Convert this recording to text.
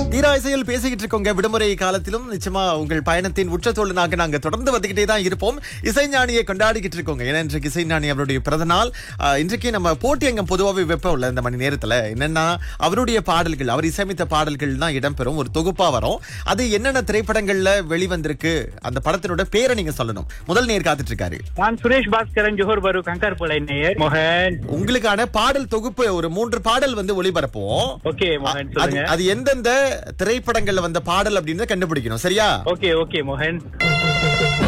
தீரா இசையில் பேசிக்கிட்டு இருக்கோங்க விடுமுறை காலத்திலும் நிச்சயமா உங்கள் பயணத்தின் உச்சத்தோழனாக நாங்க தொடர்ந்து வந்துகிட்டே தான் இருப்போம் இசைஞானியை கொண்டாடிக்கிட்டு இருக்கோங்க ஏன்னா இன்றைக்கு இசைஞானி அவருடைய பிறந்த நாள் ஆஹ், இன்றைக்கு நம்ம போட்டி அங்கம் பொதுவாகவே வைப்போம்ல இந்த மணி நேரத்துல என்னன்னா அவருடைய பாடல்கள் அவர் இசையமைத்த பாடல்கள் தான் இடம்பெறும் ஒரு தொகுப்பா வரும் அது என்னென்ன திரைப்படங்கள்ல வெளிவந்திருக்கு அந்த படத்தினோட பேரை நீங்க சொல்லணும் முதல் நேர் காத்துட்டு இருக்காரு நான் சுரேஷ் பாஸ்கரன் ஜோஹர் பாரு கங்கார் புலை நேயர் மோகன் உங்களுக்கான பாடல் தொகுப்பு ஒரு மூன்று பாடல் வந்து ஒளிபரப்போம் ஓகே மோகன் அது சொல்லுங்க அது எந்தெந்த திரைப்படங்கள்ல வந்த பாடல் அப்படின்னு கண்டுபிடிக்கணும் சரியா ஓகே ஓகே மோகன்